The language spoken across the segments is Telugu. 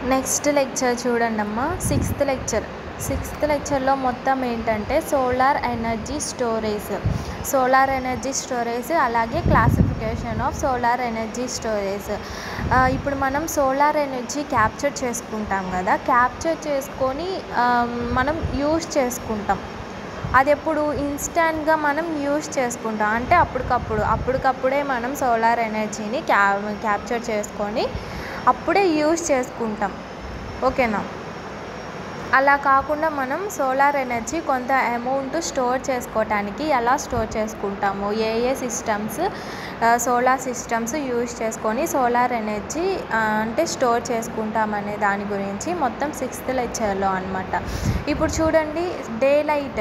నెక్స్ట్ లెక్చర్ చూడండి అమ్మ సిక్స్త్ లెక్చర్ సిక్స్త్ లెక్చర్లో మొత్తం ఏంటంటే solar energy storage solar energy storage అలాగే classification of solar energy storage ఇప్పుడు మనం సోలార్ ఎనర్జీ క్యాప్చర్ చేసుకుంటాం కదా క్యాప్చర్ చేసుకొని ఆ, మనం యూస్ చేసుకుంటాం అది ఎప్పుడు ఇన్స్టెంట్గా మనం యూస్ చేసుకుంటాం అంటే అప్పటికప్పుడు అప్పటికప్పుడే మనం సోలార్ ఎనర్జీని క్యా క్యాప్చర్ చేసుకొని అప్పుడే యూస్ చేసుకుంటాం ఓకేనా అలా కాకుండా మనం సోలార్ ఎనర్జీ కొంత అమౌంట్ స్టోర్ చేసుకోవటానికి ఎలా స్టోర్ చేసుకుంటాము ఏ ఏ సిస్టమ్స్ సోలార్ సిస్టమ్స్ యూజ్ చేసుకొని సోలార్ ఎనర్జీ అంటే స్టోర్ చేసుకుంటామనే దాని గురించి మొత్తం సిక్స్త్ లెక్చర్లో అనమాట ఇప్పుడు చూడండి డే లైట్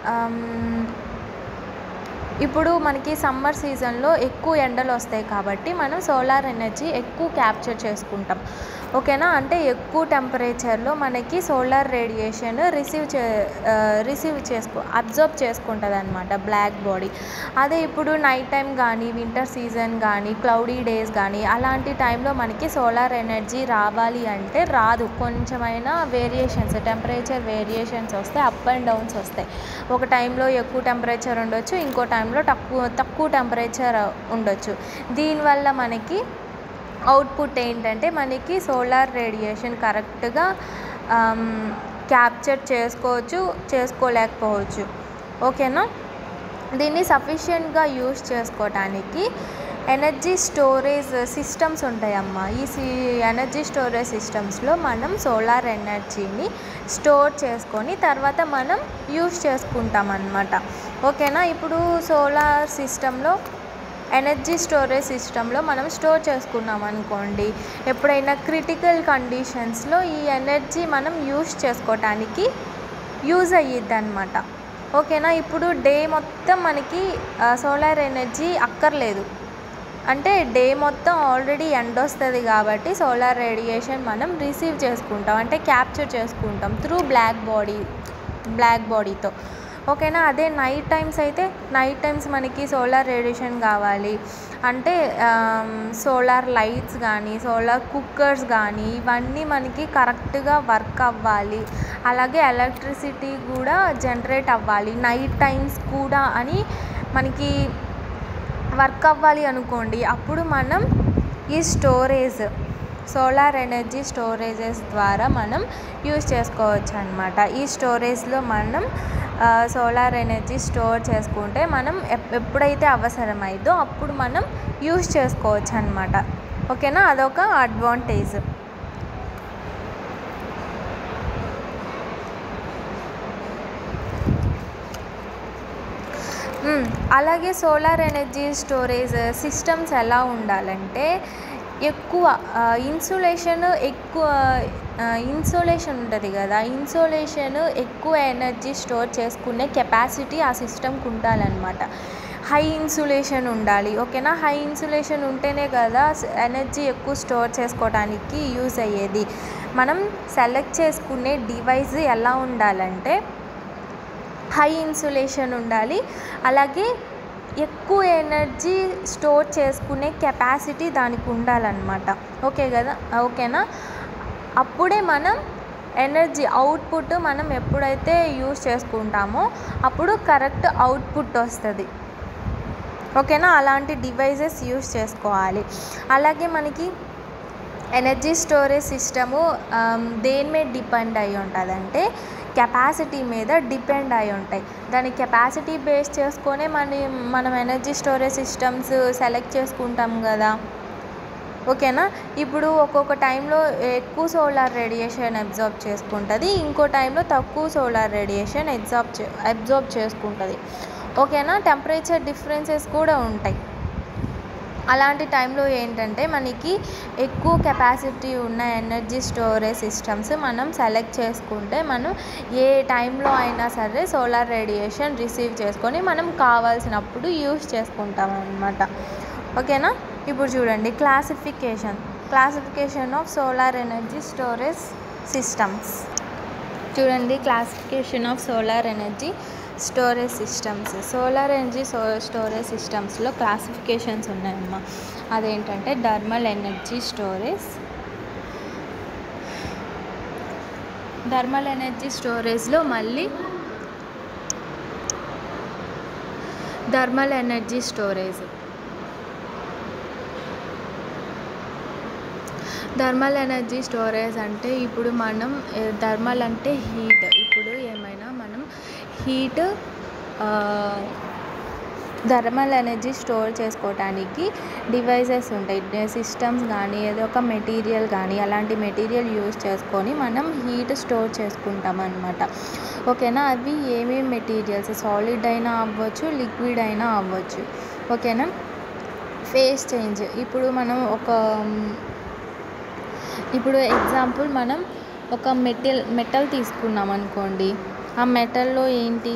ఇప్పుడు మనకి సమ్మర్ సీజన్లో ఎక్కువ ఎండలు వస్తాయి కాబట్టి మనం సోలార్ ఎనర్జీ ఎక్కువ క్యాప్చర్ చేసుకుంటాం ఓకేనా అంటే ఎక్కువ టెంపరేచర్లో మనకి సోలార్ రేడియేషన్ రిసీవ్ చే రిసీవ్ చేసుకో అబ్జర్బ్ చేసుకుంటుంది అనమాట బ్లాక్ బాడీ అదే ఇప్పుడు నైట్ టైం కానీ వింటర్ సీజన్ కానీ క్లౌడీ డేస్ కానీ అలాంటి టైంలో మనకి సోలార్ ఎనర్జీ రావాలి అంటే రాదు కొంచెమైనా వేరియేషన్స్ టెంపరేచర్ వేరియేషన్స్ వస్తాయి అప్ అండ్ డౌన్స్ వస్తాయి ఒక టైంలో ఎక్కువ టెంపరేచర్ ఉండొచ్చు ఇంకో టైంలో తక్కువ తక్కువ టెంపరేచర్ ఉండొచ్చు దీనివల్ల మనకి అవుట్పుట్ ఏంటంటే మనకి సోలార్ రేడియేషన్ కరెక్ట్గా క్యాప్చర్ చేసుకోవచ్చు చేసుకోలేకపోవచ్చు ఓకేనా దీన్ని సఫిషియెంట్గా యూస్ చేసుకోవటానికి ఎనర్జీ స్టోరేజ్ సిస్టమ్స్ ఉంటాయమ్మా ఈ సి ఎనర్జీ స్టోరేజ్ సిస్టమ్స్లో మనం సోలార్ ఎనర్జీని స్టోర్ చేసుకొని తర్వాత మనం యూస్ చేసుకుంటాం అన్నమాట ఓకేనా ఇప్పుడు సోలార్ సిస్టంలో ఎనర్జీ స్టోరేజ్ సిస్టంలో మనం స్టోర్ చేసుకున్నాం అనుకోండి ఎప్పుడైనా క్రిటికల్ కండిషన్స్లో ఈ ఎనర్జీ మనం యూస్ చేసుకోవటానికి యూజ్ అయ్యిద్ది అనమాట ఓకేనా ఇప్పుడు డే మొత్తం మనకి సోలార్ ఎనర్జీ అక్కర్లేదు అంటే డే మొత్తం ఆల్రెడీ ఎండ వస్తుంది కాబట్టి సోలార్ రేడియేషన్ మనం రిసీవ్ చేసుకుంటాం అంటే క్యాప్చర్ చేసుకుంటాం త్రూ బ్లాక్ బాడీ బ్లాక్ బాడీతో ఓకేనా అదే నైట్ టైమ్స్ అయితే నైట్ టైమ్స్ మనకి సోలార్ రేడియేషన్ కావాలి అంటే సోలార్ లైట్స్ కానీ సోలార్ కుక్కర్స్ కానీ ఇవన్నీ మనకి కరెక్ట్గా వర్క్ అవ్వాలి అలాగే ఎలక్ట్రిసిటీ కూడా జనరేట్ అవ్వాలి నైట్ టైమ్స్ కూడా అని మనకి వర్క్ అవ్వాలి అనుకోండి అప్పుడు మనం ఈ స్టోరేజ్ సోలార్ ఎనర్జీ స్టోరేజెస్ ద్వారా మనం యూజ్ చేసుకోవచ్చు అనమాట ఈ స్టోరేజ్లో మనం సోలార్ ఎనర్జీ స్టోర్ చేసుకుంటే మనం ఎప్- ఎప్పుడైతే అవసరమైందో అప్పుడు మనం యూజ్ చేసుకోవచ్చు అనమాట ఓకేనా అదొక అడ్వాంటేజ్ మ్మ్. అలాగే సోలార్ ఎనర్జీ స్టోరేజ్ సిస్టమ్స్ ఎలా ఉండాలంటే ఎక్కువ ఇన్సులేషన్ ఎక్కువ ఇన్సులేషన్ ఉంటుంది కదా ఇన్సులేషన్ ఎక్కువ ఎనర్జీ స్టోర్ చేసుకునే కెపాసిటీ ఆ సిస్టమ్కి ఉండాలన్నమాట హై ఇన్సులేషన్ ఉండాలి ఓకేనా హై ఇన్సులేషన్ ఉంటేనే కదా ఎనర్జీ ఎక్కువ స్టోర్ చేసుకోవడానికి యూజ్ అయ్యేది మనం సెలెక్ట్ చేసుకునే డివైస్ ఎలా ఉండాలంటే హై ఇన్సులేషన్ ఉండాలి అలాగే ఎక్కువ ఎనర్జీ స్టోర్ చేసుకునే కెపాసిటీ దానికి ఉండాలన్నమాట ఓకే కదా ఓకేనా అప్పుడే మనం ఎనర్జీ అవుట్పుట్ మనం ఎప్పుడైతే యూస్ చేసుకుంటామో అప్పుడు కరెక్ట్ అవుట్పుట్ వస్తుంది ఓకేనా అలాంటి డివైజెస్ యూస్ చేసుకోవాలి అలాగే మనకి ఎనర్జీ స్టోరేజ్ సిస్టము దేని మీద డిపెండ్ అయి ఉంటుందంటే కెపాసిటీ మీద డిపెండ్ అయి ఉంటాయి దాని కెపాసిటీ బేస్ చేసుకొనే మన మనం ఎనర్జీ స్టోరేజ్ సిస్టమ్స్ సెలెక్ట్ చేసుకుంటాం కదా ఓకేనా ఇప్పుడు ఒక్కొక్క టైంలో ఎక్కువ సోలార్ రేడియేషన్ అబ్జార్బ్ చేసుకుంటుంది ఇంకో టైంలో తక్కువ సోలార్ రేడియేషన్ అబ్జార్బ్ చే అబ్జార్బ్ చేసుకుంటుంది ఓకేనా టెంపరేచర్ డిఫరెన్సెస్ కూడా ఉంటాయి అలాంటి టైంలో ఏంటంటే మనకి ఎక్కువ కెపాసిటీ ఉన్న ఎనర్జీ స్టోరేజ్ సిస్టమ్స్ మనం సెలెక్ట్ చేసుకుంటే మనం ఏ టైంలో అయినా సరే సోలార్ రేడియేషన్ రిసీవ్ చేసుకొని మనం కావాల్సినప్పుడు యూస్ చేసుకుంటాం అనమాట ఓకేనా ఇప్పుడు చూడండి classification classification of solar energy storage systems చూడండి classification of solar energy storage systems solar energy so storage సిస్టమ్స్లో క్లాసిఫికేషన్స్ ఉన్నాయమ్మా అదేంటంటే thermal energy storage thermal energy స్టోరేజ్లో మళ్ళీ thermal energy storage thermal energy storage అంటే ఇప్పుడు మనం థర్మల్ అంటే హీట్ ఇప్పుడు ఏమైనా మనం హీట్ థర్మల్ ఎనర్జీ స్టోర్ చేసుకోవటానికి డివైజెస్ ఉంటాయి సిస్టమ్స్ కానీ ఏదో ఒక మెటీరియల్ కానీ అలాంటి మెటీరియల్ యూజ్ చేసుకొని మనం హీట్ స్టోర్ చేసుకుంటాం అనమాట ఓకేనా అవి ఏమేమి మెటీరియల్స్ సాలిడ్ అయినా అవ్వచ్చు లిక్విడ్ అయినా అవ్వచ్చు ఓకేనా ఫేస్ చేంజ్ ఇప్పుడు మనం ఒక ఇప్పుడు ఎగ్జాంపుల్ మనం ఒక మెటల్ మెటల్ తీసుకున్నాం అనుకోండి ఆ మెటల్లో ఏంటి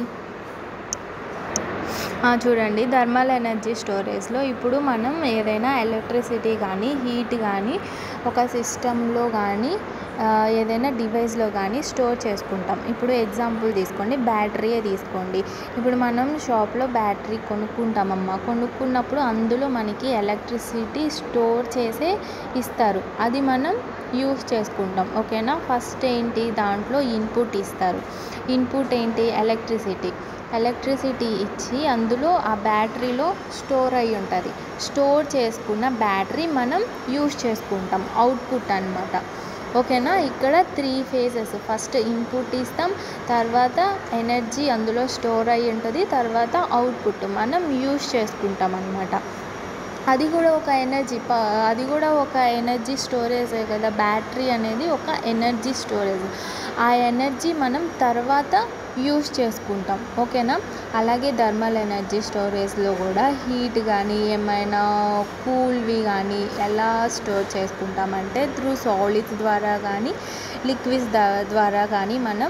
చూడండి థర్మల్ ఎనర్జీ స్టోరేజ్లో ఇప్పుడు మనం ఏదైనా ఎలక్ట్రిసిటీ కానీ హీట్ కానీ ఒక సిస్టంలో కానీ ఏదైనా డివైస్లో కానీ స్టోర్ చేసుకుంటాం ఇప్పుడు ఎగ్జాంపుల్ తీసుకోండి బ్యాటరీయే తీసుకోండి ఇప్పుడు మనం షాప్లో బ్యాటరీ కొనుక్కుంటామమ్మా కొనుక్కున్నప్పుడు అందులో మనకి ఎలక్ట్రిసిటీ స్టోర్ చేసే ఇస్తారు అది మనం యూస్ చేసుకుంటాం ఓకేనా ఫస్ట్ ఏంటి దాంట్లో ఇన్పుట్ ఇస్తారు ఇన్పుట్ ఏంటి ఎలక్ట్రిసిటీ ఎలక్ట్రిసిటీ ఇచ్చి అందులో ఆ బ్యాటరీలో స్టోర్ అయి ఉంటుంది స్టోర్ చేసుకున్న బ్యాటరీ మనం యూస్ చేసుకుంటాం అవుట్పుట్ అనమాట ఓకేనా ఇక్కడ త్రీ ఫేజెస్ ఫస్ట్ ఇన్పుట్ ఇస్తాం తర్వాత ఎనర్జీ అందులో స్టోర్ అయి ఉంటుంది తర్వాత అవుట్పుట్ మనం యూస్ చేసుకుంటాం అనమాట అది కూడా ఒక ఎనర్జీ ప అది కూడా ఒక ఎనర్జీ స్టోరేజే కదా బ్యాటరీ అనేది ఒక ఎనర్జీ స్టోరేజ్ ఆ ఎనర్జీ మనం తర్వాత యూస్ చేసుకుంటాం ఓకేనా అలాగే థర్మల్ ఎనర్జీ స్టోరేజ్లో కూడా హీట్ కానీ ఏమైనా కూల్వి కానీ ఎలా స్టోర్ చేసుకుంటామంటే త్రూ సాలిడ్స్ ద్వారా కానీ లిక్విడ్స్ ద్వారా కానీ మనం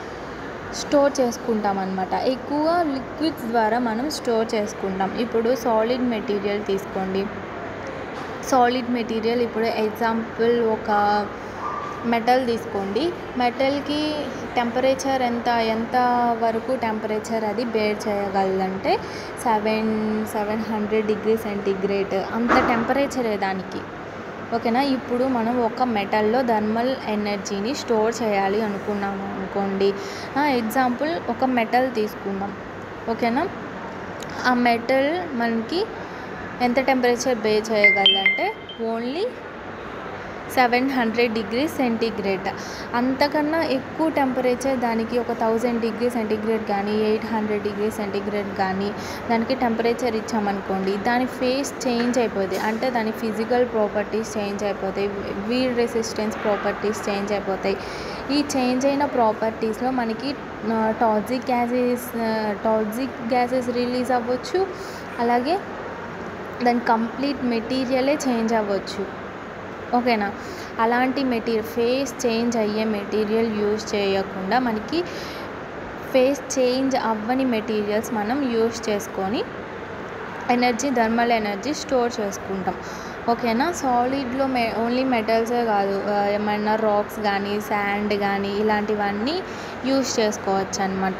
స్టోర్ చేసుకుంటాం అనమాట ఎక్కువ లిక్విడ్స్ ద్వారా మనం స్టోర్ చేసుకుంటాం ఇప్పుడు సాలిడ్ మెటీరియల్ తీసుకోండి సాలిడ్ మెటీరియల్ ఇప్పుడు ఎగ్జాంపుల్ ఒక మెటల్ తీసుకోండి మెటల్కి టెంపరేచర్ ఎంత ఎంత వరకు టెంపరేచర్ అది బేర్ చేయగలదంటే seven seven hundred degree centigrade అంత టెంపరేచరే దానికి ఓకేనా ఇప్పుడు మనం ఒక మెటల్లో థర్మల్ ఎనర్జీని స్టోర్ చేయాలి అనుకున్నాము అనుకోండి ఎగ్జాంపుల్ ఒక మెటల్ తీసుకుందాం ఓకేనా ఆ మెటల్ మనకి ఎంత టెంపరేచర్ బే చేయగలదంటే only seven hundred degree centigrade అంతకన్నా ఎక్కువ టెంపరేచర్ దానికి ఒక థౌజండ్ డిగ్రీ సెంటిగ్రేడ్ కానీ ఎయిట్ హండ్రెడ్ డిగ్రీ సెంటిగ్రేడ్ కానీ దానికి టెంపరేచర్ ఇచ్చామనుకోండి దాని ఫేస్ చేంజ్ అయిపోతుంది అంటే దాని ఫిజికల్ ప్రాపర్టీస్ చేంజ్ అయిపోతాయి వీడ్ రెసిస్టెన్స్ ప్రాపర్టీస్ చేంజ్ అయిపోతాయి ఈ చేంజ్ అయిన ప్రాపర్టీస్లో మనకి toxic gases toxic gases release అవ్వచ్చు అలాగే దాని కంప్లీట్ మెటీరియలే చేంజ్ అవ్వచ్చు ఓకేనా అలాంటి మెటీరియల్ ఫేస్ చేంజ్ అయ్యే మెటీరియల్ యూజ్ చేయకుండా మనకి ఫేస్ చేంజ్ అవ్వని మెటీరియల్స్ మనం యూజ్ చేసుకొని ఎనర్జీ థర్మల్ ఎనర్జీ స్టోర్ చేసుకుంటాం ఓకేనా సాలిడ్లో మె ఓన్లీ మెటల్సే కాదు ఏమైనా రాక్స్ కానీ శాండ్ కానీ ఇలాంటివన్నీ యూజ్ చేసుకోవచ్చు అనమాట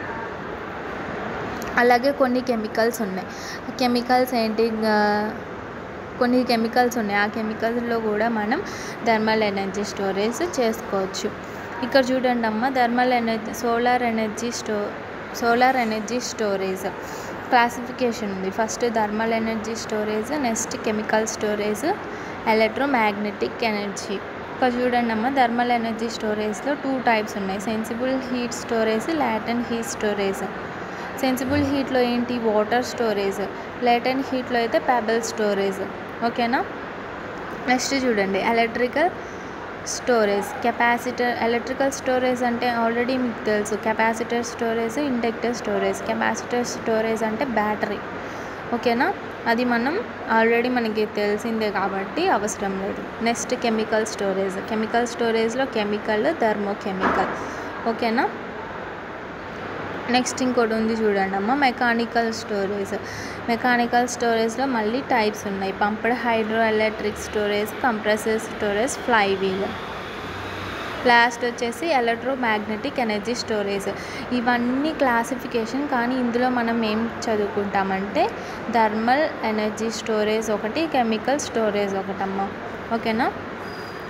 అలాగే కొన్ని కెమికల్స్ ఉన్నాయి కెమికల్స్ ఏంటి కొన్ని కెమికల్స్ ఉన్నాయి ఆ కెమికల్స్లో కూడా మనం థర్మల్ ఎనర్జీ స్టోరేజ్ చేసుకోవచ్చు ఇక్కడ చూడండి అమ్మ థర్మల్ ఎనర్జీ సోలార్ ఎనర్జీ స్టో సోలార్ ఎనర్జీ స్టోరేజ్ క్లాసిఫికేషన్ ఉంది first thermal energy storage next chemical storage electromagnetic energy ఇక్కడ చూడండి అమ్మ థర్మల్ ఎనర్జీ స్టోరేజ్లో టూ టైప్స్ ఉన్నాయి sensible heat storage latent heat storage sensible హీట్లో ఏంటి వాటర్ స్టోరేజ్ లేటెంట్ హీట్లో అయితే పెబల్ స్టోరేజ్ ఓకేనా నెక్స్ట్ చూడండి electrical storage capacitor electrical storage అంటే ఆల్రెడీ మీకు తెలుసు capacitor storage inductor storage capacitor storage అంటే బ్యాటరీ ఓకేనా అది మనం ఆల్రెడీ మనకి తెలిసిందే కాబట్టి అవసరం లేదు నెక్స్ట్ కెమికల్ స్టోరేజ్ కెమికల్ స్టోరేజ్లో కెమికల్ థర్మోకెమికల్ ఓకేనా నెక్స్ట్ ఇంకోటి ఉంది చూడండి అమ్మ మెకానికల్ స్టోరేజ్ మెకానికల్ స్టోరేజ్లో మళ్ళీ టైప్స్ ఉన్నాయి pumped hydroelectric storage compressor storage flywheel last వచ్చేసి ఎలక్ట్రోమాగ్నెటిక్ ఎనర్జీ స్టోరేజ్ ఇవన్నీ క్లాసిఫికేషన్ కానీ ఇందులో మనం ఏం చదువుకుంటామంటే థర్మల్ ఎనర్జీ స్టోరేజ్ ఒకటి కెమికల్ స్టోరేజ్ ఒకటమ్మ ఓకేనా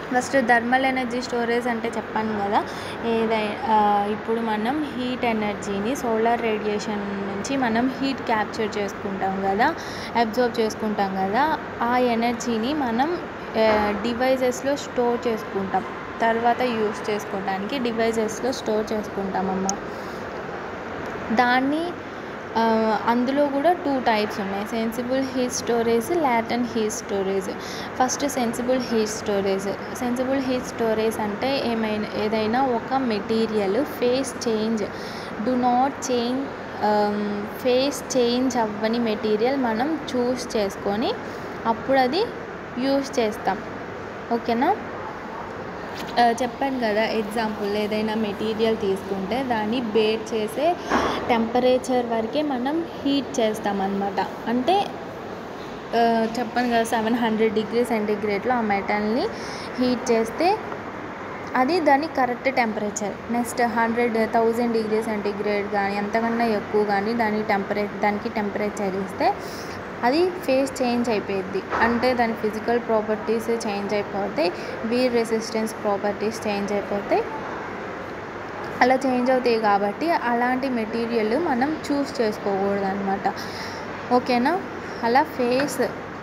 ఫస్ట్ థర్మల్ ఎనర్జీ స్టోరేజ్ అంటే చెప్పాను కదా ఏదై ఆ, ఇప్పుడు మనం హీట్ ఎనర్జీని సోలార్ రేడియేషన్ నుంచి మనం హీట్ క్యాప్చర్ చేసుకుంటాం కదా అబ్జర్వ్ చేసుకుంటాం కదా ఆ ఎనర్జీని మనం డివైజెస్లో స్టోర్ చేసుకుంటాం తర్వాత యూస్ చేసుకోవడానికి డివైజెస్లో స్టోర్ చేసుకుంటామమ్మా దాన్ని ఆ, అందులో కూడా టూ టైప్స్ ఉన్నాయి sensible heat storage latent heat storage first sensible heat storage sensible heat storage అంటే ఏమైనా ఏదైనా ఒక material phase change do not change phase change అవ్వని మెటీరియల్ మనం చూస్ చేసుకొని అప్పుడు అది యూస్ చేస్తాం ఓకేనా ఆ, చెప్పాను కదా ఎగ్జాంపుల్ ఏదైనా మెటీరియల్ తీసుకుంటే దాన్ని బేక్ చేసే టెంపరేచర్ వరకే మనం హీట్ చేస్తామన్నమాట అంటే ఆ, చెప్పాను కదా సెవెన్ హండ్రెడ్ డిగ్రీ సెంటిగ్రేడ్లో ఆ మెటల్ని హీట్ చేస్తే అది దాని correct temperature next hundred thousand degree centigrade కానీ అంతకన్నా ఎక్కువ కానీ దాని టెంపరే దానికి టెంపరేచర్ ఇస్తే అది ఫేస్ చేంజ్ అయిపోయింది అంటే దాని ఫిజికల్ ప్రాపర్టీస్ చేంజ్ అయిపోతాయి వీర్ రెసిస్టెన్స్ ప్రాపర్టీస్ చేంజ్ అయిపోతాయి అలా చేంజ్ అవుతాయి కాబట్టి అలాంటి మెటీరియల్ మనం చూస్ చేసుకోకూడదు అనమాట ఓకేనా అలా ఫేస్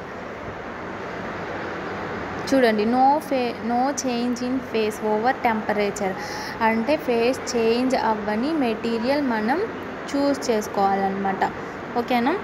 చూడండి నో ఫే no change in phase over temperature అంటే ఫేస్ చేంజ్ అవ్వని మెటీరియల్ మనం చూస్ చేసుకోవాలన్నమాట ఓకేనా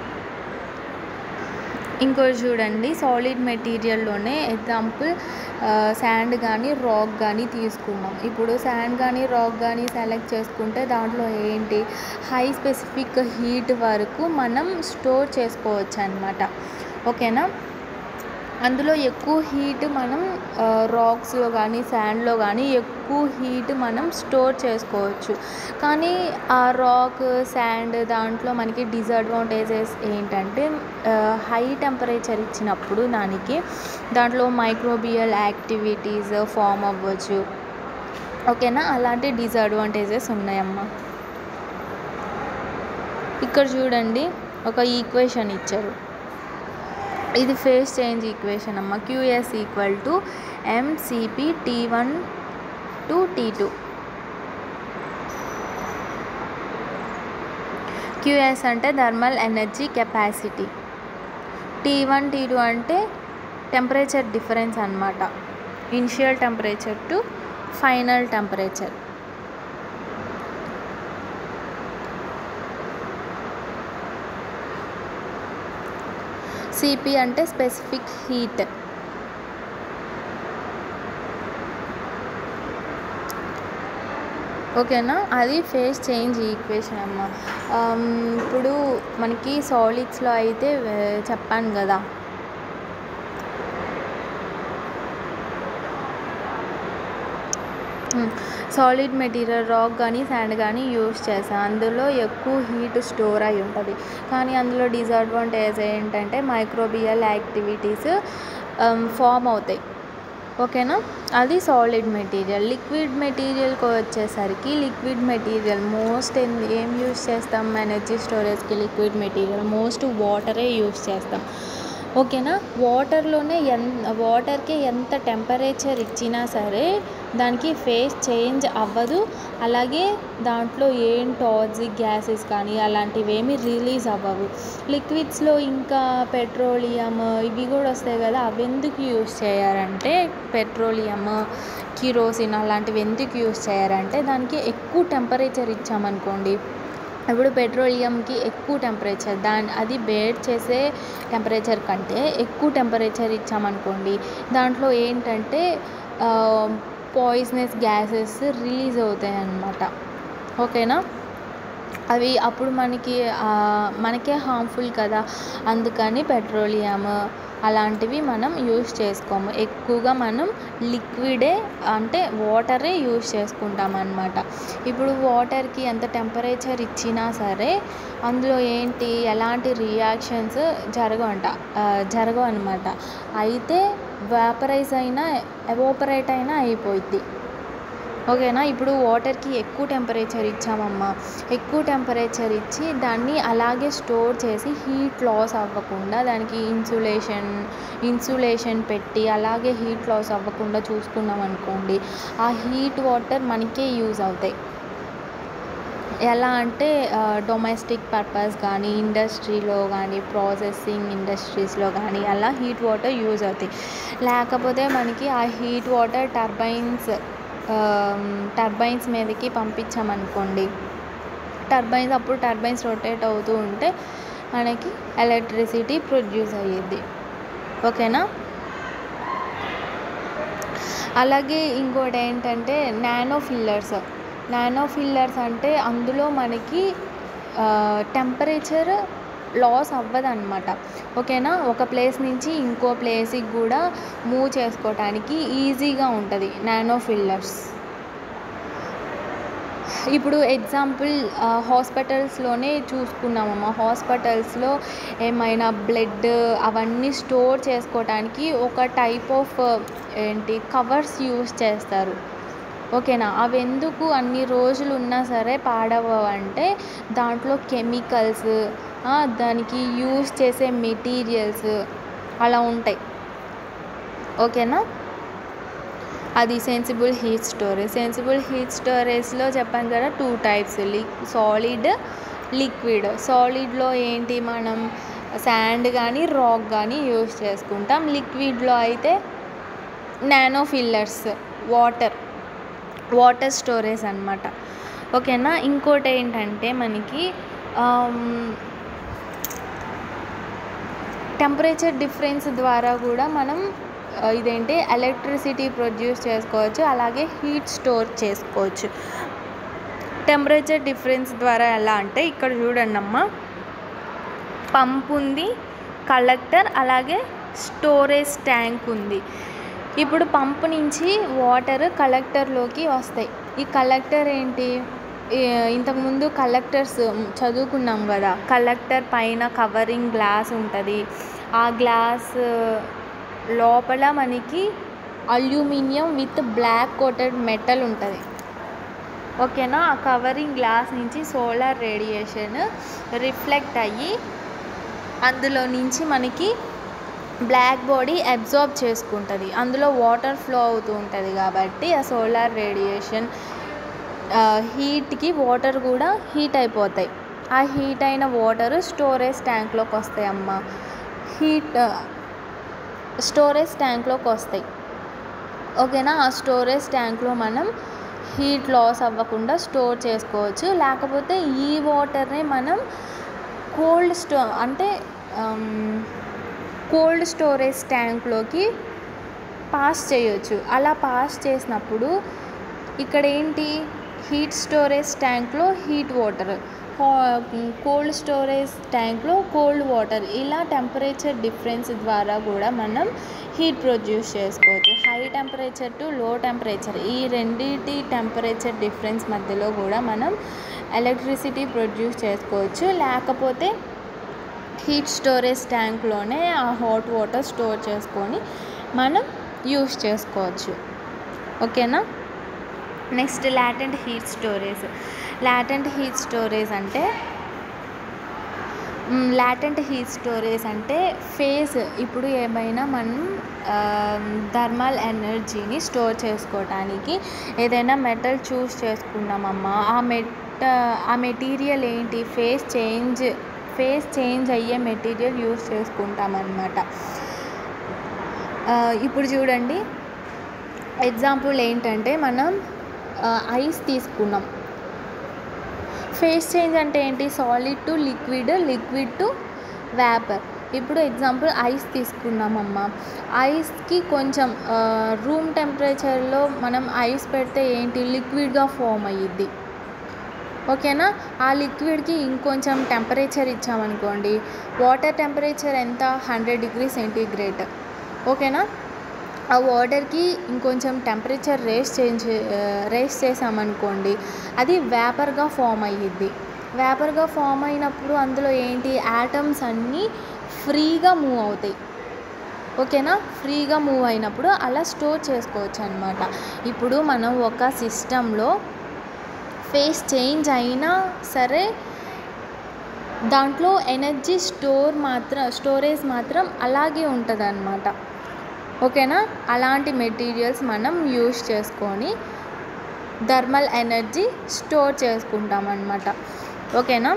ఇంకోటి చూడండి సాలిడ్ మెటీరియల్లోనే ఎగ్జాంపుల్ శాండ్ కానీ రాక్ కానీ తీసుకున్నాం ఇప్పుడు శాండ్ కానీ రాక్ కానీ సెలెక్ట్ చేసుకుంటే దాంట్లో ఏంటి హై స్పెసిఫిక్ హీట్ వరకు మనం స్టోర్ చేసుకోవచ్చు అనమాట ఓకేనా అందులో ఎక్కువ హీట్ మనం రాక్స్లో కానీ శాండ్లో కానీ ఎక్కువ హీట్ మనం స్టోర్ చేసుకోవచ్చు కానీ ఆ రాక్ శాండ్ దాంట్లో మనకి డిసడ్వాంటేజెస్ ఏంటంటే హై టెంపరేచర్ ఇచ్చినప్పుడు దానికి దాంట్లో మైక్రోబియల్ యాక్టివిటీస్ ఫామ్ అవ్వచ్చు ఓకేనా అలాంటి డిసడ్వాంటేజెస్ ఉన్నాయమ్మా ఇక్కడ చూడండి ఒక ఈక్వేషన్ ఇచ్చారు ఇది ఫేస్ చేంజ్ ఈక్వేషన్ అమ్మ QS equal to MCP T one to T two QS అంటే thermal energy capacity T one T two అంటే టెంపరేచర్ డిఫరెన్స్ అనమాట initial temperature to final temperature CP అంటే స్పెసిఫిక్ హీట్ ఓకేనా అది ఫేస్ చేంజ్ ఈక్వేషన్ అమ్మ ఆమ్, ఇప్పుడు మనకి సాలిడ్స్లో అయితే వే- చెప్పాను కదా సాలిడ్ మెటీరియల్ రాక్ కానీ శాండ్ కానీ యూస్ చేస్తాం అందులో ఎక్కువ హీట్ స్టోర్ అయి ఉంటుంది కానీ అందులో డిసడ్వాంటేజ్ ఏంటంటే మైక్రోబియల్ యాక్టివిటీస్ ఫామ్ అవుతాయి ఓకేనా అది సాలిడ్ మెటీరియల్ లిక్విడ్ మెటీరియల్కి వచ్చేసరికి లిక్విడ్ మెటీరియల్ మోస్ట్ ఏం యూస్ చేస్తాం ఎనర్జీ స్టోరేజ్కి లిక్విడ్ మెటీరియల్ మోస్ట్ వాటరే యూస్ చేస్తాం ఓకేనా వాటర్లోనే ఎన్ వాటర్కి ఎంత టెంపరేచర్ ఇచ్చినా సరే దానికి ఫేస్ చేంజ్ అవ్వదు అలాగే దాంట్లో ఏం టాక్సిక్ గ్యాసెస్ కానీ అలాంటివి ఏమి రిలీజ్ అవ్వవు లిక్విడ్స్లో ఇంకా పెట్రోలియం ఇవి కూడా వస్తాయి కదా అవి ఎందుకు యూస్ చేయారంటే పెట్రోలియం కిరోసిన్ అలాంటివి ఎందుకు యూస్ చేయారంటే దానికి ఎక్కువ టెంపరేచర్ ఇచ్చామనుకోండి ఇప్పుడు పెట్రోలియంకి ఎక్కువ టెంపరేచర్ దాని అది బేర్ చేసే టెంపరేచర్ కంటే ఎక్కువ టెంపరేచర్ ఇచ్చామనుకోండి దాంట్లో ఏంటంటే పాయిజనస్ గ్యాసెస్ రిలీజ్ అవుతాయి అన్నమాట ఓకేనా అవి అప్పుడు మనకి ఆ, మనకే హార్మ్ఫుల్ కదా అందుకని పెట్రోలియం అలాంటివి మనం యూస్ చేసుకోము ఎక్కువగా మనం లిక్విడే అంటే వాటరే యూస్ చేసుకుంటాం అన్నమాట ఇప్పుడు వాటర్కి ఎంత టెంపరేచర్ ఇచ్చినా సరే అందులో ఏంటి ఎలాంటి రియాక్షన్స్ జరగవంట ఆ, జరగవు అనమాట అయితే వేపరైజ్ అయినా ఎవాపరేట్ అయినా అయిపోద్ది ఓకేనా ఇప్పుడు వాటర్కి ఎక్కువ టెంపరేచర్ ఇచ్చామమ్మా ఎక్కువ టెంపరేచర్ ఇచ్చి దాన్ని అలాగే స్టోర్ చేసి హీట్ లాస్ అవ్వకుండా దానికి ఇన్సులేషన్ ఇన్సులేషన్ పెట్టి అలాగే హీట్ లాస్ అవ్వకుండా చూసుకున్నాం అనుకోండి ఆ హీట్ వాటర్ మనకే యూజ్ అవుతాయి ఎలా అంటే డొమెస్టిక్ పర్పస్ కానీ ఇండస్ట్రీలో కానీ ప్రాసెసింగ్ ఇండస్ట్రీస్లో కానీ అలా హీట్ వాటర్ యూజ్ అవుతాయి లేకపోతే మనకి ఆ హీట్ వాటర్ టర్బైన్స్ టర్బైన్స్ మీదకి పంపించామనుకోండి టర్బైన్స్ అప్పుడు టర్బైన్స్ రొటేట్ అవుతూ ఉంటే మనకి ఎలక్ట్రిసిటీ ప్రొడ్యూస్ అయ్యిద్ది ఓకేనా అలాగే ఇంకోటి ఏంటంటే నానో ఫిల్లర్స్ నానో ఫిల్లర్స్ అంటే అందులో మనకి టెంపరేచర్ లాస్ అవ్వదన్నమాట ఓకేనా ఒక ప్లేస్ నుంచి ఇంకో ప్లేస్కి కూడా మూవ్ చేసుకోవటానికి ఈజీగా ఉంటుంది నానో ఫిల్లర్స్ ఇప్పుడు ఎగ్జాంపుల్ హాస్పిటల్స్లోనే చూసుకున్నామమ్మా హాస్పిటల్స్లో ఏమైనా బ్లడ్ అవన్నీ స్టోర్ చేసుకోవటానికి ఒక టైప్ ఆఫ్ ఏంటి కవర్స్ యూస్ చేస్తారు ఓకేనా అవి ఎందుకు అన్ని రోజులు ఉన్నా సరే పాడవంటే దాంట్లో కెమికల్స్ దానికి యూస్ చేసే మెటీరియల్స్ అలా ఉంటాయి ఓకేనా అది sensible heat storage sensible heat స్టోరేజ్లో చెప్పాను కదా టూ టైప్స్ లిక్ సాలిడ్ లిక్విడ్ సాలిడ్లో ఏంటి మనం శాండ్ కానీ రాక్ కానీ యూస్ చేసుకుంటాం లిక్విడ్లో అయితే nano fillers water water storage అనమాట ఓకేనా ఇంకోటి ఏంటంటే మనకి టెంపరేచర్ డిఫరెన్స్ ద్వారా కూడా మనం ఇదేంటి ఎలక్ట్రిసిటీ ప్రొడ్యూస్ చేసుకోవచ్చు అలాగే హీట్ స్టోర్ చేసుకోవచ్చు టెంపరేచర్ డిఫరెన్స్ ద్వారా ఎలా అంటే ఇక్కడ చూడండి అమ్మ పంప్ ఉంది కలెక్టర్ అలాగే స్టోరేజ్ ట్యాంక్ ఉంది ఇప్పుడు పంప్ నుంచి వాటర్ కలెక్టర్లోకి వస్తాయి ఈ కలెక్టర్ ఏంటి ఇంతకుముందు కలెక్టర్స్ చదువుకున్నాం కదా కలెక్టర్ పైన కవరింగ్ గ్లాస్ ఉంటుంది ఆ గ్లాస్ లోపల మనకి aluminium with black coated metal ఉంటుంది ఓకేనా ఆ కవరింగ్ గ్లాస్ నుంచి సోలార్ రేడియేషన్ రిఫ్లెక్ట్ అయ్యి అందులో నుంచి మనకి బ్లాక్ బాడీ అబ్జార్బ్ చేసుకుంటుంది అందులో వాటర్ ఫ్లో అవుతూ ఉంటుంది కాబట్టి ఆ సోలార్ రేడియేషన్ హీట్కి వాటర్ కూడా హీట్ అయిపోతాయి ఆ హీట్ అయిన వాటర్ స్టోరేజ్ ట్యాంక్లోకి వస్తాయి అమ్మ హీట్ స్టోరేజ్ ట్యాంక్లోకి వస్తాయి ఓకేనా ఆ స్టోరేజ్ ట్యాంక్లో మనం హీట్ లాస్ అవ్వకుండా స్టోర్ చేసుకోవచ్చు లేకపోతే ఈ వాటర్ని మనం కోల్డ్ స్టో అంటే కోల్డ్ స్టోరేజ్ ట్యాంక్లోకి పాస్ చేయొచ్చు అలా పాస్ చేసినప్పుడు ఇక్కడ ఏంటి హీట్ స్టోరేజ్ ట్యాంక్లో హీట్ వాటర్ కోల్డ్ స్టోరేజ్ ట్యాంక్లో కోల్డ్ వాటర్ ఇలా టెంపరేచర్ డిఫరెన్స్ ద్వారా కూడా మనం హీట్ ప్రొడ్యూస్ చేసుకోవచ్చు high temperature to low temperature ఈ రెండింటి టెంపరేచర్ డిఫరెన్స్ మధ్యలో కూడా మనం ఎలక్ట్రిసిటీ ప్రొడ్యూస్ చేసుకోవచ్చు లేకపోతే హీట్ స్టోరేజ్ ట్యాంక్లోనే ఆ హాట్ వాటర్ స్టోర్ చేసుకొని మనం యూస్ చేసుకోవచ్చు ఓకేనా next latent heat storage latent heat storage అంటే లాటెంట్ హీట్ స్టోరేజ్ అంటే ఫేజ్ ఇప్పుడు ఏమైనా మనం థర్మల్ ఎనర్జీని స్టోర్ చేసుకోవటానికి ఏదైనా మెటల్ చూస్ చేసుకున్నామమ్మా ఆ మెట్ ఆ మెటీరియల్ ఏంటి ఫేస్ చేంజ్ ఫేస్ చేంజ్ అయ్యే మెటీరియల్ యూస్ చేసుకుంటామన్నమాట ఇప్పుడు చూడండి ఎగ్జాంపుల్ ఏంటంటే మనం ఐస్ తీసుకున్నాం ఫేస్ చేంజ్ అంటే ఏంటి solid to liquid liquid to vapour ఇప్పుడు ఎగ్జాంపుల్ ఐస్ తీసుకున్నామమ్మా ఐస్కి కొంచెం రూమ్ టెంపరేచర్లో మనం ఐస్ పెడితే ఏంటి లిక్విడ్గా ఫామ్ అయ్యిద్ది ఓకేనా ఆ లిక్విడ్కి ఇంకొంచెం టెంపరేచర్ ఇచ్చామనుకోండి వాటర్ టెంపరేచర్ ఎంత హండ్రెడ్ డిగ్రీ సెంటీగ్రేడ్ ఓకేనా ఆ వాటర్కి ఇంకొంచెం టెంపరేచర్ రేస్ చేంజ్ రేస్ చేసామనుకోండి అది వేపర్గా ఫామ్ అయ్యిద్ది వేపర్గా ఫామ్ అయినప్పుడు అందులో ఏంటి యాటమ్స్ అన్నీ ఫ్రీగా మూవ్ అవుతాయి ఓకేనా ఫ్రీగా మూవ్ అయినప్పుడు అలా స్టోర్ చేసుకోవచ్చు అనమాట ఇప్పుడు మనం ఒక సిస్టంలో ఫేస్ చేంజ్ అయినా సరే దాంట్లో ఎనర్జీ స్టోర్ మాత్రం స్టోరేజ్ మాత్రం అలాగే ఉంటుంది అనమాట ఓకేనా అలాంటి మెటీరియల్స్ మనం యూస్ చేసుకొని థర్మల్ ఎనర్జీ స్టోర్ చేసుకుంటాం అనమాట ఓకేనా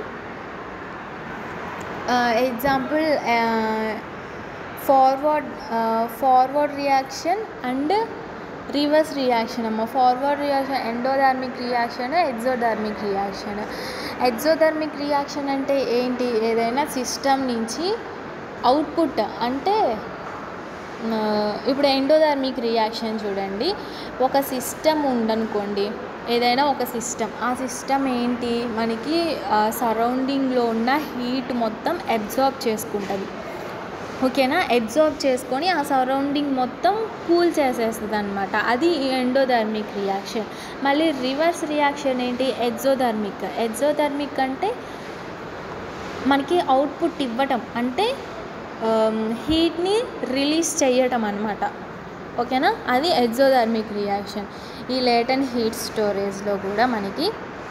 example forward forward reaction and reverse reaction అమ్మ forward reaction endothermic reaction exothermic reaction exothermic reaction అంటే ఏంటి ఏదైనా సిస్టమ్ నుంచి అవుట్పుట్ అంటే ఆ, ఇప్పుడు ఎండోథర్మిక్ రియాక్షన్ చూడండి ఒక సిస్టమ్ ఉందనుకోండి ఏదైనా ఒక సిస్టమ్ ఆ సిస్టమ్ ఏంటి మనకి సరౌండింగ్లో ఉన్న హీట్ మొత్తం అబ్జార్బ్ చేసుకుంటుంది ఓకేనా అబ్జార్బ్ చేసుకొని ఆ సరౌండింగ్ మొత్తం కూల్ చేసేస్తుంది అనమాట అది ఎండోథర్మిక్ రియాక్షన్ మళ్ళీ రివర్స్ రియాక్షన్ ఏంటి ఎగ్జోథర్మిక్ ఎగ్జోథర్మిక్ అంటే మనకి అవుట్పుట్ ఇవ్వటం అంటే హీట్ని రిలీజ్ చేయటం అనమాట ఓకేనా అది ఎగ్జోథర్మిక్ రియాక్షన్ ఈ లేటెంట్ హీట్ స్టోరేజ్లో కూడా మనకి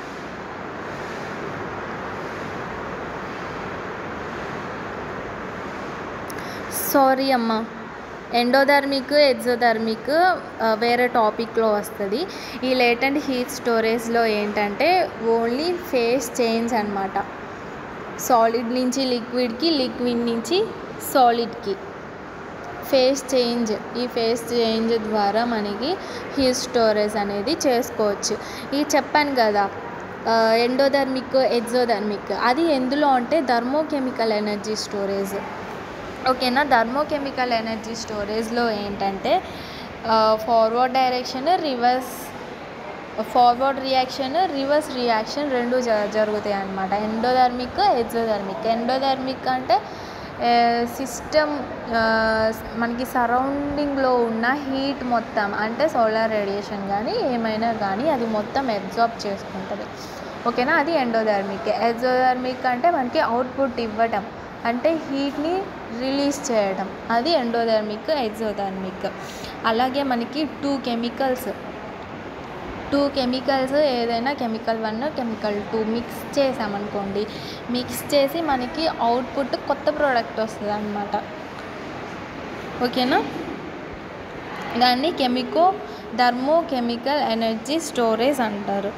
సారీ అమ్మ ఎండోథర్మిక్ ఎగ్జోథర్మిక్ వేరే టాపిక్లో వస్తుంది ఈ లేటెంట్ హీట్ స్టోరేజ్లో ఏంటంటే ఓన్లీ ఫేస్ చేంజ్ అనమాట సాలిడ్ నుంచి లిక్విడ్కి లిక్విడ్ నుంచి సాలిడ్కి ఫేస్ చేంజ్ ఈ ఫేస్ చేంజ్ ద్వారా మనకి హీట్ స్టోరేజ్ అనేది చేసుకోవచ్చు ఇది చెప్పాను కదా ఎండోథర్మిక్ ఎగ్జోథర్మిక్ అది ఎందులో అంటే థర్మోకెమికల్ ఎనర్జీ స్టోరేజ్ ఓకేనా థర్మోకెమికల్ ఎనర్జీ స్టోరేజ్లో ఏంటంటే forward direction reverse forward reaction reverse reaction రెండు జ జరుగుతాయి అన్నమాట ఎండోథర్మిక్ ఎగ్జోథర్మిక్ ఎండోథర్మిక్ అంటే సిస్టమ్ మనకి సరౌండింగ్లో ఉన్న హీట్ మొత్తం అంటే సోలార్ రేడియేషన్ కానీ ఏమైనా కానీ అది మొత్తం అబ్జార్బ్ చేసుకుంటుంది ఓకేనా అది ఎండోథర్మిక్ ఎగ్జోథర్మిక్ అంటే మనకి అవుట్పుట్ ఇవ్వటం అంటే హీట్ని రిలీజ్ చేయడం అది ఎండోథర్మిక్ ఎగ్జోథర్మిక్ అలాగే మనకి టూ కెమికల్స్ టూ కెమికల్స్ ఏదైనా chemical one chemical two mix చేసామనుకోండి మిక్స్ చేసి మనకి అవుట్పుట్ కొత్త ప్రోడక్ట్ వస్తుంది అనమాట ఓకేనా దాన్ని కెమికో థర్మో కెమికల్ ఎనర్జీ స్టోరేజ్ అంటారు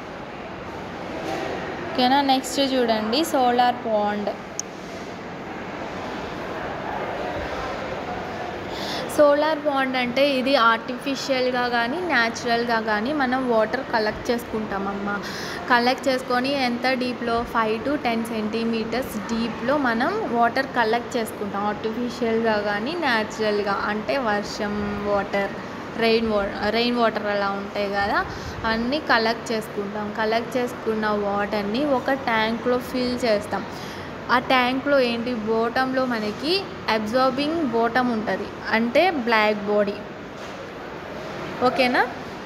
ఓకేనా నెక్స్ట్ చూడండి సోలార్ పాండ్ సోలార్ బాండ్ అంటే ఇది ఆర్టిఫిషియల్గా కానీ న్యాచురల్గా కానీ మనం వాటర్ కలెక్ట్ చేసుకుంటామమ్మా కలెక్ట్ చేసుకొని ఎంత డీప్లో ఫైవ్ టు టెన్ సెంటీమీటర్స్ డీప్లో మనం వాటర్ కలెక్ట్ చేసుకుంటాం ఆర్టిఫిషియల్గా కానీ న్యాచురల్గా అంటే వర్షం వాటర్ రెయిన్ వా రెయిన్ వాటర్ అలా ఉంటాయి కదా అన్నీ కలెక్ట్ చేసుకుంటాం కలెక్ట్ చేసుకున్న వాటర్ని ఒక ట్యాంక్లో ఫిల్ చేస్తాం ఆ ట్యాంక్లో ఏంటి బోటంలో మనకి అబ్జార్బింగ్ బోటం ఉంటుంది అంటే బ్లాక్ బాడీ ఓకేనా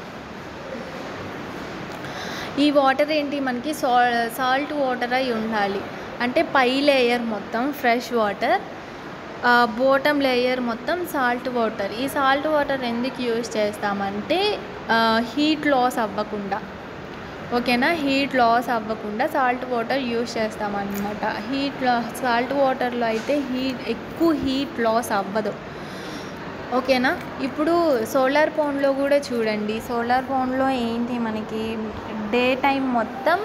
ఈ వాటర్ ఏంటి మనకి సా సాల్ట్ వాటర్ అయి ఉండాలి అంటే పై లేయర్ మొత్తం ఫ్రెష్ వాటర్ బోటం లేయర్ మొత్తం సాల్ట్ వాటర్ ఈ సాల్ట్ వాటర్ ఎందుకు యూజ్ చేస్తామంటే హీట్ లాస్ అవ్వకుండా ఓకేనా హీట్ లాస్ అవ్వకుండా సాల్ట్ వాటర్ యూస్ చేస్తామన్నమాట హీట్ లా సాల్ట్ వాటర్లో అయితే హీట్ ఎక్కువ హీట్ లాస్ అవ్వదు ఓకేనా ఇప్పుడు సోలార్ పౌండ్లో కూడా చూడండి సోలార్ పౌండ్లో ఏంటి మనకి డే టైం మొత్తం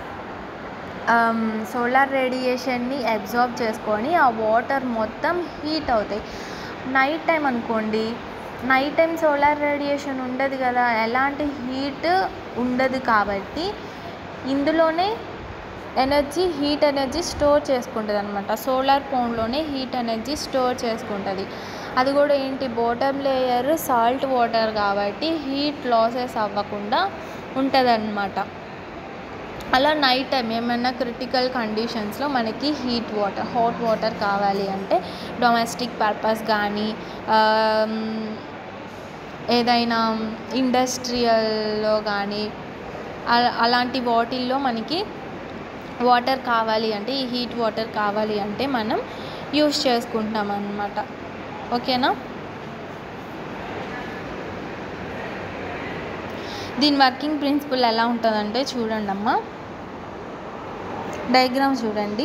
సోలార్ రేడియేషన్ని అబ్జార్బ్ చేసుకొని ఆ వాటర్ మొత్తం హీట్ అవుతాయి నైట్ టైం అనుకోండి నైట్ టైం సోలార్ రేడియేషన్ ఉండదు కదా ఎలాంటి హీట్ ఉండదు కాబట్టి ఇందులోనే ఎనర్జీ హీట్ ఎనర్జీ స్టోర్ చేసుకుంటుంది అనమాట సోలార్ పౌండ్లోనే హీట్ ఎనర్జీ స్టోర్ చేసుకుంటుంది అది కూడా ఏంటి బాటమ్ లేయర్ సాల్ట్ వాటర్ కాబట్టి హీట్ లాసెస్ అవ్వకుండా ఉంటుంది అలా నైట్ టైం ఏమైనా క్రిటికల్ కండిషన్స్లో మనకి హీట్ వాటర్ హాట్ వాటర్ కావాలి అంటే డొమెస్టిక్ పర్పస్ కానీ ఏదైనా ఇండస్ట్రియల్లో కానీ అలా అలాంటి వాటిల్లో మనకి వాటర్ కావాలి అంటే ఈ హీట్ వాటర్ కావాలి అంటే మనం యూస్ చేసుకుంటాం అన్నమాట ఓకేనా దీని వర్కింగ్ ప్రిన్సిపల్ ఎలా ఉంటుందంటే చూడండి అమ్మా డయాగ్రామ్ చూడండి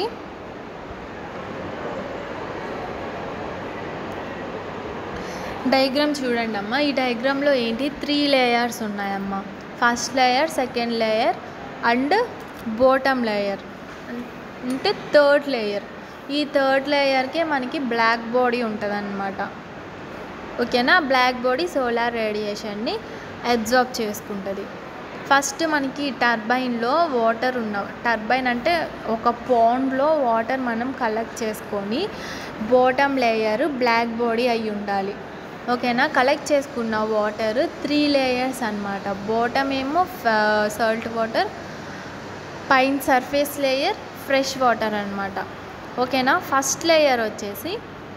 డయాగ్రామ్ చూడండి అమ్మా ఈ డయాగ్రామ్లో ఏంటి త్రీ లేయర్స్ ఉన్నాయమ్మా first layer second layer and bottom layer అంటే థర్డ్ లేయర్ ఈ థర్డ్ లేయర్కే మనకి బ్లాక్ బాడీ ఉంటుంది ఓకేనా బ్లాక్ బాడీ సోలార్ రేడియేషన్ని అబ్జార్బ్ చేసుకుంటుంది ఫస్ట్ మనకి టర్బైన్లో వాటర్ ఉన్న టర్బైన్ అంటే ఒక పాండ్లో వాటర్ మనం కలెక్ట్ చేసుకొని బాటమ్ లేయర్ బ్లాక్ బాడీ అయి ఉండాలి ఓకేనా కలెక్ట్ చేసుకున్న వాటర్ త్రీ లేయర్స్ అనమాట బాటమ్ ఏమో సాల్ట్ వాటర్ పైన సర్ఫేస్ లేయర్ ఫ్రెష్ వాటర్ అనమాట ఓకేనా ఫస్ట్ లేయర్ వచ్చేసి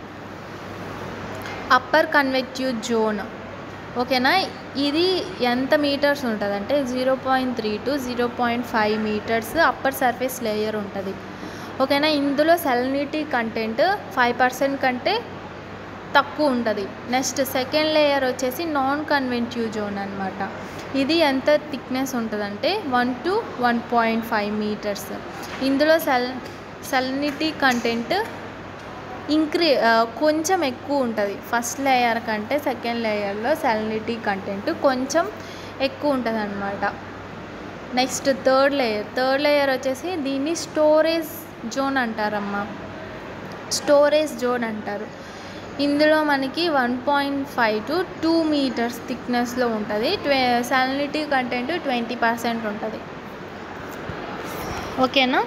అప్పర్ కన్వెక్టివ్ జోన్ ఓకేనా ఇది ఎంత మీటర్స్ ఉంటుంది అంటే zero point three to zero point five metres upper surface layer ఉంటుంది ఓకేనా ఇందులో సెలనిటీ కంటెంట్ ఫైవ్ పర్సెంట్ కంటే తక్కువ ఉంటుంది నెక్స్ట్ సెకండ్ లేయర్ వచ్చేసి నాన్ కన్వెంటివ్ జోన్ అనమాట ఇది ఎంత థిక్నెస్ ఉంటుందంటే one to one point five metres ఇందులో సెల్ సెలనిటీ కంటెంట్ ఇంక్రీ కొంచెం ఎక్కువ ఉంటుంది ఫస్ట్ లేయర్ కంటే సెకండ్ లేయర్లో సెలనిటీ కంటెంట్ కొంచెం ఎక్కువ ఉంటుంది అనమాట next third layer third layer వచ్చేసి దీన్ని స్టోరేజ్ జోన్ అంటారమ్మా స్టోరేజ్ జోన్ అంటారు ఇందులో మనకి one point five to two metres థిక్నెస్లో ఉంటుంది ట్వే సాలినిటీ కంటెంట్ ట్వంటీ పర్సెంట్ ఉంటుంది ఓకేనా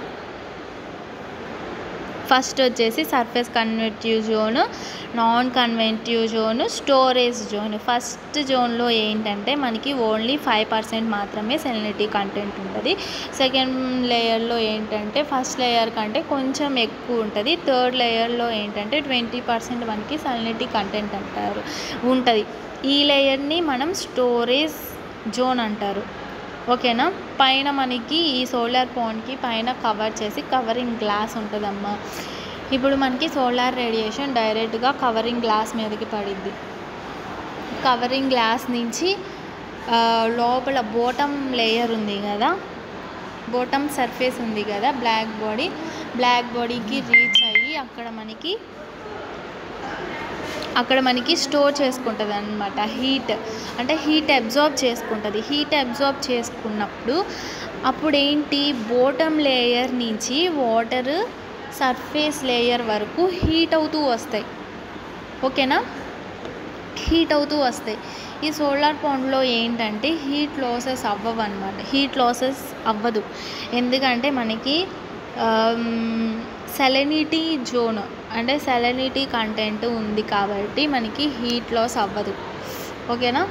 ఫస్ట్ వచ్చేసి surface convective zone non convective zone storage zone first జోన్లో ఏంటంటే మనకి ఓన్లీ ఫైవ్ పర్సెంట్ మాత్రమే సెలినిటీ కంటెంట్ ఉంటుంది సెకండ్ లేయర్లో ఏంటంటే ఫస్ట్ లేయర్ కంటే కొంచెం ఎక్కువ ఉంటుంది థర్డ్ లేయర్లో ఏంటంటే ట్వంటీ పర్సెంట్ మనకి సెలినిటీ కంటెంట్ అంటారు ఉంటుంది ఈ లేయర్ని మనం స్టోరేజ్ జోన్ అంటారు ఓకేనా పైన మనకి ఈ సోలార్ పాండ్కి పైన కవర్ చేసి కవరింగ్ గ్లాస్ ఉంటుందమ్మా ఇప్పుడు మనకి సోలార్ రేడియేషన్ డైరెక్ట్గా కవరింగ్ గ్లాస్ మీదకి పడిద్ది కవరింగ్ గ్లాస్ నుంచి ఆ, లోపల బోటమ్ లేయర్ ఉంది కదా బోటమ్ సర్ఫేస్ ఉంది కదా బ్లాక్ బాడీ బ్లాక్ బాడీకి రీచ్ అయ్యి అక్కడ మనకి అక్కడ మనకి స్టోర్ చేసుకుంటుంది అనమాట హీట్ అంటే హీట్ అబ్జార్బ్ చేసుకుంటుంది హీట్ అబ్జార్బ్ చేసుకున్నప్పుడు అప్పుడు ఏంటి బోటమ్ లేయర్ నుంచి వాటర్ సర్ఫేస్ లేయర్ వరకు హీట్ అవుతూ వస్తాయి ఓకేనా హీట్ అవుతూ వస్తాయి ఈ సోలార్ పాండ్లో ఏంటంటే హీట్ లాసెస్ అవ్వవు అనమాట హీట్ లాసెస్ అవ్వదు ఎందుకంటే మనకి సెలనిటీ జోన్ అంటే సెలనిటీ కంటెంట్ ఉంది కాబట్టి మనకి హీట్ లాస్ అవ్వదు ఓకేనా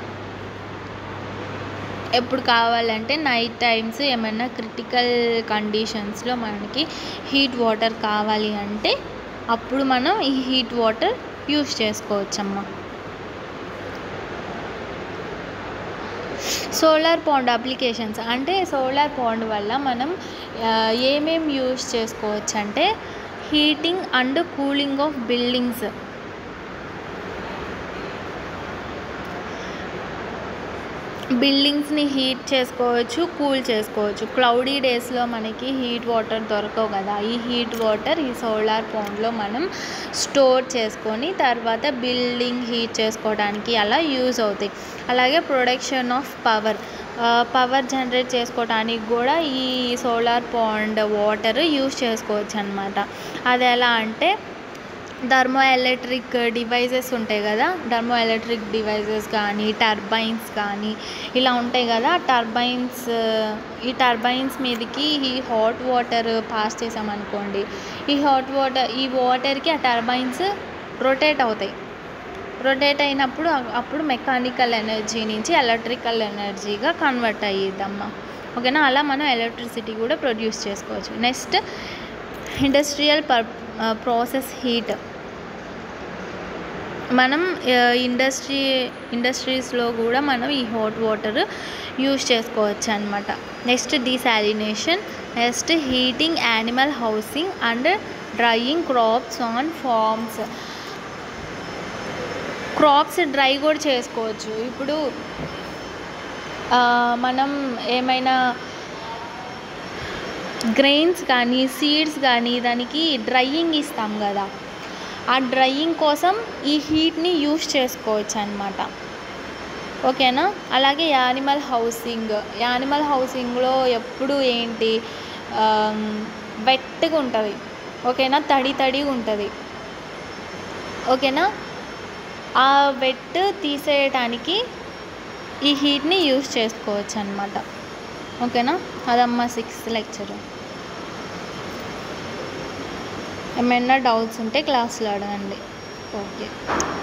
ఎప్పుడు కావాలంటే నైట్ టైమ్స్ ఏమైనా క్రిటికల్ కండిషన్స్లో మనకి హీట్ వాటర్ కావాలి అంటే అప్పుడు మనం ఈ హీట్ వాటర్ యూస్ చేసుకోవచ్చమ్మా సోలార్ పాండ్ అప్లికేషన్స్ అంటే సోలార్ పాండ్ వల్ల మనం ఆ, ఏమేం యూస్ చేసుకోవచ్చు అంటే heating and cooling of buildings బిల్డింగ్స్ని హీట్ చేసుకోవచ్చు కూల్ చేసుకోవచ్చు క్లౌడీ డేస్లో మనకి హీట్ వాటర్ దొరకవు కదా ఈ హీట్ వాటర్ ఈ సోలార్ పాండ్లో మనం స్టోర్ చేసుకొని తర్వాత బిల్డింగ్ హీట్ చేసుకోవడానికి అలా యూజ్ అవుతాయి అలాగే production of power power generate చేసుకోవడానికి కూడా ఈ సోలార్ పాండ్ వాటర్ యూజ్ చేసుకోవచ్చు అనమాట అది ఎలా అంటే థర్మో ఎలక్ట్రిక్ డివైజెస్ ఉంటాయి కదా థర్మో ఎలక్ట్రిక్ డివైజెస్ కానీ టర్బైన్స్ కానీ ఇలా ఉంటాయి కదా టర్బైన్స్ ఈ టర్బైన్స్ మీదకి ఈ హాట్ వాటర్ పాస్ చేసామనుకోండి ఈ హాట్ వాటర్ ఈ వాటర్కి ఆ టర్బైన్స్ రొటేట్ అవుతాయి రొటేట్ అయినప్పుడు అ- అప్పుడు మెకానికల్ ఎనర్జీ నుంచి ఎలక్ట్రికల్ ఎనర్జీగా కన్వర్ట్ అయ్యిద్దమ్మా ఓకేనా అలా మనం ఎలక్ట్రిసిటీ కూడా ప్రొడ్యూస్ చేసుకోవచ్చు నెక్స్ట్ ఇండస్ట్రియల్ పర్ ప్రాసెస్ హీట్ మనం ఇండస్ట్రీ ఇండస్ట్రీస్లో కూడా మనం ఈ హాట్ వాటర్ యూజ్ చేసుకోవచ్చు అనమాట next desalination next heating animal housing and drying crops on farms crops dry కూడా చేసుకోవచ్చు ఇప్పుడు ఆ, మనం ఏమైనా గ్రెయిన్స్ కానీ సీడ్స్ కానీ దానికి డ్రైయింగ్ ఇస్తాం కదా ఆ డ్రైయింగ్ కోసం ఈ హీట్ని యూస్ చేసుకోవచ్చు అనమాట ఓకేనా అలాగే యానిమల్ హౌసింగ్ యానిమల్ హౌసింగ్లో ఎప్పుడు ఏంటి వెట్గా ఉంటుంది ఓకేనా తడి తడిగా ఉంటుంది ఓకేనా ఆ వెట్ తీసేయటానికి ఈ హీట్ని యూస్ చేసుకోవచ్చు అనమాట ఓకేనా అదమ్మా సిక్స్త్ లెక్చర్ ఏమైనా డౌట్స్ ఉంటే క్లాస్లో అడగండి ఓకే